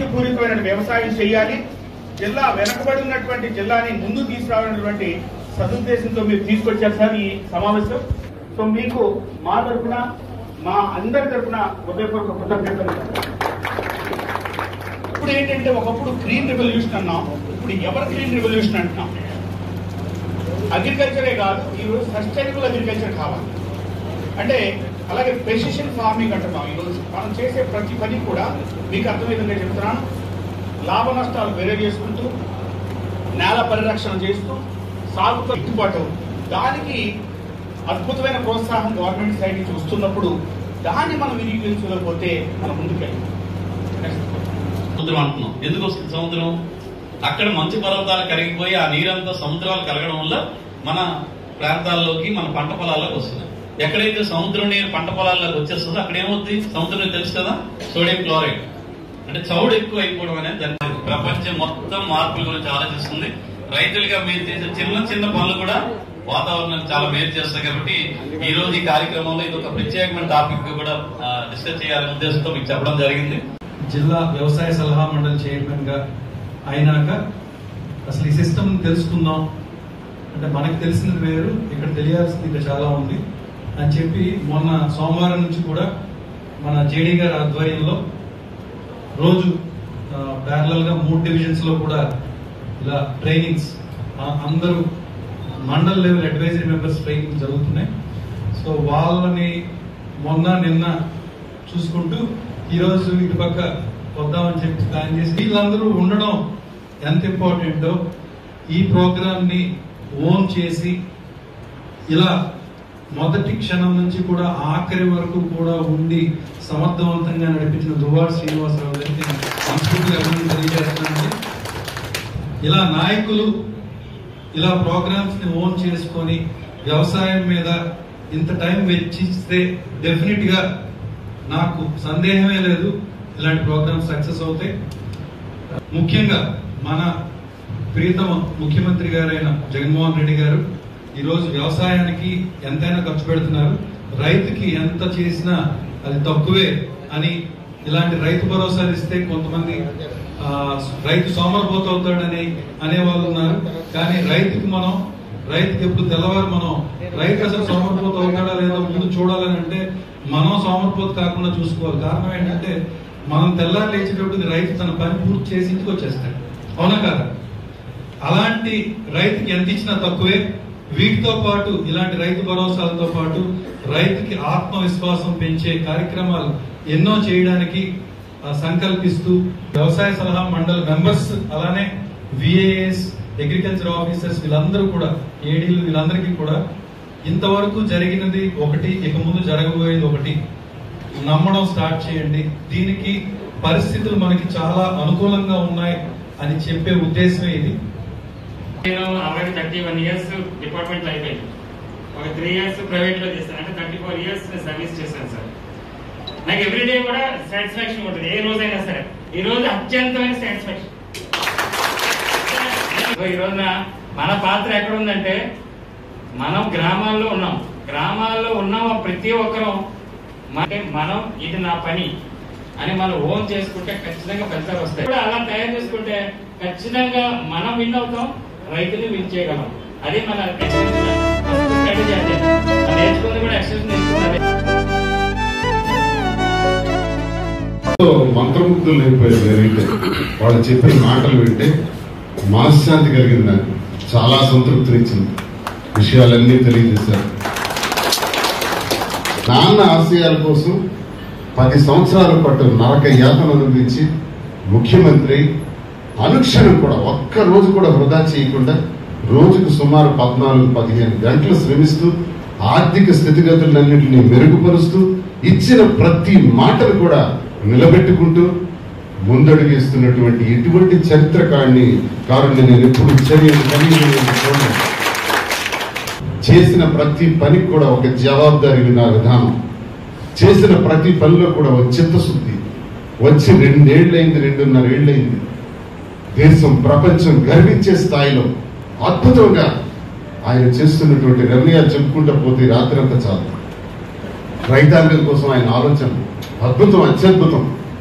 పూరితమైన వ్యవసాయం చేయాలి జిల్లా వెనకబడి ఉన్నటువంటి జిల్లాని ముందు తీసుకురావాలన్నటువంటి సదుద్దేశంతో మీరు తీసుకొచ్చారు సార్ ఈ సమావేశం సో మీకు మా తరఫున మా అందరి తరఫున హృదయపూర్వక కృతజ్ఞతలు ఇప్పుడు ఏంటంటే ఒకప్పుడు గ్రీన్ రెవల్యూషన్ అన్నాం ఇప్పుడు ఎవరు గ్రీన్ రెవల్యూషన్ అంటున్నాం అగ్రికల్చరే కాదు ఈరోజు సస్టైనబుల్ అగ్రికల్చర్ కావాలి అంటే అలాగే ప్రెసిషన్ ఫార్మింగ్ అంటున్నాం ఈరోజు మనం చేసే ప్రతి పని కూడా మీకు అర్థం విధంగా చెప్తున్నాను లాభ నష్టాలు వేరే చేసుకుంటూ నేల పరిరక్షణ చేస్తూ సాగుతో గిట్టుబాటు దానికి అద్భుతమైన ప్రోత్సాహం గవర్నమెంట్ సైడ్ నుంచి వస్తున్నప్పుడు దాన్ని మనం వినియోగించలేకపోతే మనం ముందుకెళ్ళాం సముద్రం అంటున్నాం ఎందుకు వస్తుంది సముద్రం అక్కడ మంచు పర్వతాలు కరిగిపోయి ఆ నీరంతా సముద్రాలు కరగడం వల్ల మన ప్రాంతాల్లోకి మన పంట పొలాల్లోకి వస్తుంది ఎక్కడైతే సముద్రం నీరు పంట పొలాల్లోకి వచ్చేస్తుందో అక్కడ ఏమవుతుంది సముద్రం నీరు తెలుసు కదా సోడియం క్లోరైడ్ అంటే చౌడు ఎక్కువ అయిపోవడం అనేది దాని ప్రపంచం మొత్తం మార్పుల గురించి ఆలోచిస్తుంది రైతులుగా మీరు చేసే చిన్న చిన్న పనులు కూడా వాతావరణం చాలా మేలు చేస్తాయి కాబట్టి ఈ రోజు ఈ కార్యక్రమంలో ఇది ఒక ప్రత్యేకమైన టాపిక్ కూడా డిస్కస్ చేయాలనే ఉద్దేశంతో మీకు చెప్పడం జరిగింది జిల్లా వ్యవసాయ సలహా మండలి చైర్మన్ గా అయినాక అసలు ఈ సిస్టమ్ తెలుసుకుందాం అంటే మనకు తెలిసింది వేరు ఇక్కడ తెలియాల్సింది ఇంకా చాలా ఉంది అని చెప్పి మొన్న సోమవారం నుంచి కూడా మన జేడీ గారి ఆధ్వర్యంలో రోజు ప్యారలల్ గా మూడు డివిజన్స్ లో కూడా ఇలా ట్రైనింగ్స్ అందరూ mandal level advisory members training జరుగుతున్నాయి సో వాళ్ళని మొన్న నిన్న చూసుకుంటూ ఈరోజు ఇటు పక్క వద్దామని చెప్పి ప్లాన్ చేసి వీళ్ళందరూ ఉండడం ఎంత ఇంపార్టెంటో ఈ ప్రోగ్రామ్ ని ఓన్ చేసి ఇలా మొదటి క్షణం నుంచి కూడా ఆఖరి వరకు కూడా ఉండి సమర్థవంతంగా నడిపించిన దువార్ శ్రీనివాసరావు గారికి నేను మనస్ఫూర్తిగా అభినందనలు తెలియజేస్తున్నానండి ఇలా నాయకులు ఇలా ప్రోగ్రామ్స్ ని ఓన్ చేసుకొని వ్యవసాయం మీద ఇంత టైం వెచ్చిస్తే డెఫినెట్ గా నాకు సందేహమే లేదు ఇలాంటి ప్రోగ్రామ్స్ సక్సెస్ అవుతాయి ముఖ్యంగా మన ప్రీతమ ముఖ్యమంత్రి గారైన జగన్మోహన్ రెడ్డి గారు ఈరోజు వ్యవసాయానికి ఎంతైనా ఖర్చు పెడుతున్నారు రైతుకి ఎంత చేసినా అది తక్కువే అని ఇలాంటి రైతు భరోసాలు ఇస్తే కొంతమంది ఆ, రైతు సోమరపోతు అవుతాడని అనేవాళ్ళు ఉన్నారు కానీ రైతుకి మనం రైతుకి ఎప్పుడు తెల్లవారు మనం రైతు అసలు సోమరపోతు అవుతాడా లేదా ముందు చూడాలని అంటే మనం సోమరపోతు కాకుండా చూసుకోవాలి కారణం ఏంటంటే మనం తెల్లారు లేచేటప్పుడు రైతు తన పని పూర్తి చేసి ఇంటికి వచ్చేస్తాడు అవునా కదా అలాంటి రైతుకి ఎంత ఇచ్చినా తక్కువే వీటితో పాటు ఇలాంటి రైతు భరోసాలతో పాటు రైతుకి ఆత్మవిశ్వాసం పెంచే కార్యక్రమాలు ఎన్నో చేయడానికి ఆ, సంకల్పిస్తూ వ్యవసాయ సలహా మండలి మెంబర్స్ అలానే విఏఎస్ అగ్రికల్చర్ ఆఫీసర్స్ వీళ్ళందరూ కూడా ఏడీలు వీళ్ళందరికీ కూడా ఇంతవరకు జరిగినది ఒకటి ఇక ముందు జరగబోయేది ఒకటి నమ్మడం స్టార్ట్ చేయండి దీనికి పరిస్థితులు మనకి చాలా అనుకూలంగా ఉన్నాయి అని చెప్పే ఉద్దేశమే ఇది నేను already thirty one years department లో అయిపోయింది ఒక త్రీ ఇయర్స్ ప్రైవేట్ లో చేశాను అంటే థర్టీ ఫోర్ ఇయర్స్ సర్వీస్ చేశాను సార్ నాకు ఎవ్రీడే కూడా సాటిస్ఫాక్షన్ ఉంటుంది ఏ రోజైనా సరే ఈ రోజు అత్యంతమైన సాటిస్ఫాక్షన్ ఈ రోజున మన పాత్ర ఎక్కడ ఉందంటే మనం గ్రామాల్లో ఉన్నాం గ్రామాల్లో ఉన్న ప్రతి ఒక్కరం అంటే మనం ఇది నా పని అని మనం ఓన్ చేసుకుంటే ఖచ్చితంగా ఫలితాలు వస్తాయి కూడా అలా తయారు చేసుకుంటే ఖచ్చితంగా మనం విన్ అవుతాం రైతుని విన్ చేయగలం అదే మన స్ట్రాటజీ అదే మనం నేర్చుకుంది కూడా ఎక్సర్సైజ్ నేర్చుకున్నది మంత్రముగ్ధులు అయిపోయారు నేనైతే వాళ్ళు చెప్పిన మాటలు వింటే మనశ్శాంతి కలిగింది నాకు చాలా సంతృప్తినిచ్చింది విషయాలన్నీ తెలియజేశారు నాన్న ఆశయాల కోసం పది సంవత్సరాల పాటు నరక యాతన అనుభవించి ముఖ్యమంత్రి అనుక్షణం కూడా ఒక్క రోజు కూడా వృధా చేయకుండా రోజుకు సుమారు పద్నాలుగు పదిహేను గంటలు శ్రమిస్తూ ఆర్థిక స్థితిగతులన్నింటినీ మెరుగుపరుస్తూ ఇచ్చిన ప్రతి మాటను కూడా నిలబెట్టుకుంటూ ముందడుగేస్తున్నటువంటి ఇటువంటి చరిత్రకారిని కారుణ్ణి నేను ఎప్పుడు చర్యలు కలిగి నేను చూడను. చేసిన ప్రతి పనికి కూడా ఒక జవాబుదారీ నా విధానం చేసిన ప్రతి పనిలో కూడా ఒక చిత్తశుద్ధి వచ్చి రెండేళ్లైంది రెండున్నర ఏళ్ళైంది దేశం ప్రపంచం గర్వించే స్థాయిలో అద్భుతంగా ఆయన చేస్తున్నటువంటి నిర్ణయాలు చెప్పుకుంటూ పోతే రాత్రి అంతా చాలు రైతాంగం కోసం ఆయన ఆలోచన అద్భుతం అత్యద్భుతం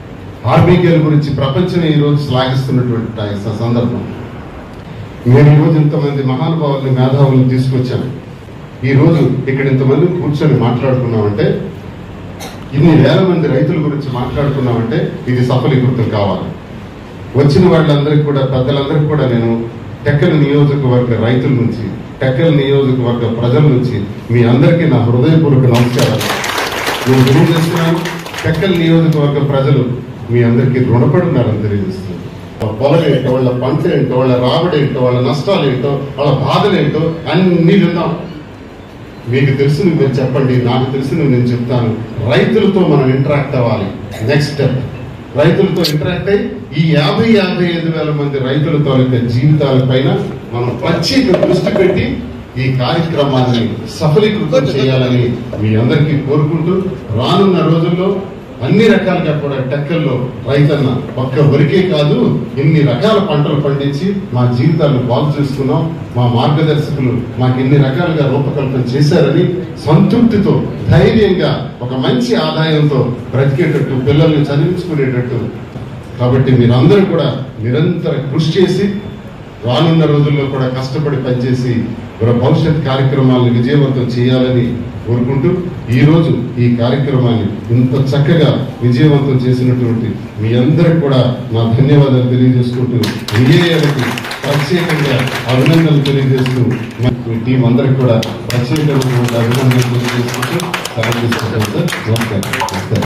ఆర్బీకేల గురించి ప్రపంచం ఈ రోజు శ్లాఘిస్తున్నటువంటి టై- సందర్భం నేను ఈ రోజు ఇంతమంది మహానుభావుల్ని మేధావులను తీసుకొచ్చాను ఈ రోజు ఇక్కడ ఇంతమంది కూర్చొని మాట్లాడుకున్నామంటే ఇన్ని వేల మంది రైతుల గురించి మాట్లాడుకున్నామంటే ఇది సఫలీకృతం కావాలి వచ్చిన వాళ్ళందరికీ కూడా పెద్దలందరికీ కూడా నేను టెక్కల నియోజకవర్గ రైతుల నుంచి టెక్కల నియోజకవర్గ ప్రజల నుంచి మీ అందరికీ నా హృదయపూర్వక నమస్కారాలు నేను తెలియజేస్తున్నాను టెక్కల నియోజకవర్గ ప్రజలు మీ అందరికీ రుణపడి ఉన్నారని తెలియజేస్తున్నాను వాళ్ళ పొలం ఏంటో వాళ్ళ పంట ఏంటో వాళ్ళ రాబడి ఏంటో వాళ్ళ నష్టాలు ఏంటో వాళ్ళ బాధలు ఏంటో అన్ని విన్నాం మీకు తెలిసింది మీరు చెప్పండి నాకు తెలిసింది నేను చెప్తాను రైతులతో మనం ఇంటరాక్ట్ అవ్వాలి నెక్స్ట్ స్టెప్ రైతులతో ఇంటరాక్ట్ అయ్యి ఈ యాభై యాభై ఐదు వేల మంది రైతుల తాలూకా జీవితాల పైన మనం ప్రత్యేక దృష్టి పెట్టి ఈ కార్యక్రమాన్ని సఫలీకృతం చేయాలని మీ అందరికీ కోరుకుంటూ రానున్న రోజుల్లో అన్ని రకాలుగా కూడా టెక్కల్లో రైతన్న ఒక్క వరికే కాదు ఇన్ని రకాల పంటలు పండించి మా జీవితాలను బాగు చేసుకున్నాం మా మార్గదర్శకులు మాకు ఇన్ని రకాలుగా రూపకల్పన చేశారని సంతృప్తితో ధైర్యంగా ఒక మంచి ఆదాయంతో బ్రతికేటట్టు పిల్లల్ని చదివించుకునేటట్టు కాబట్టి మీరందరూ కూడా నిరంతర కృషి చేసి రానున్న రోజుల్లో కూడా కష్టపడి పనిచేసి మన భవిష్యత్ కార్యక్రమాలను విజయవంతం చేయాలని కోరుకుంటూ ఈ రోజు ఈ కార్యక్రమాన్ని ఇంత చక్కగా విజయవంతం చేసినటువంటి మీ అందరికి కూడా నా ధన్యవాదాలు తెలియజేసుకుంటూ విజయానికి ప్రత్యేకంగా అభినందనలు తెలియజేస్తూ మీ టీం అందరికి కూడా ప్రత్యేకమైనటువంటి అభినందనలు తెలియజేసుకుంటూ సెలవు తీసుకుంటాను సార్ నమస్కారం నమస్కారం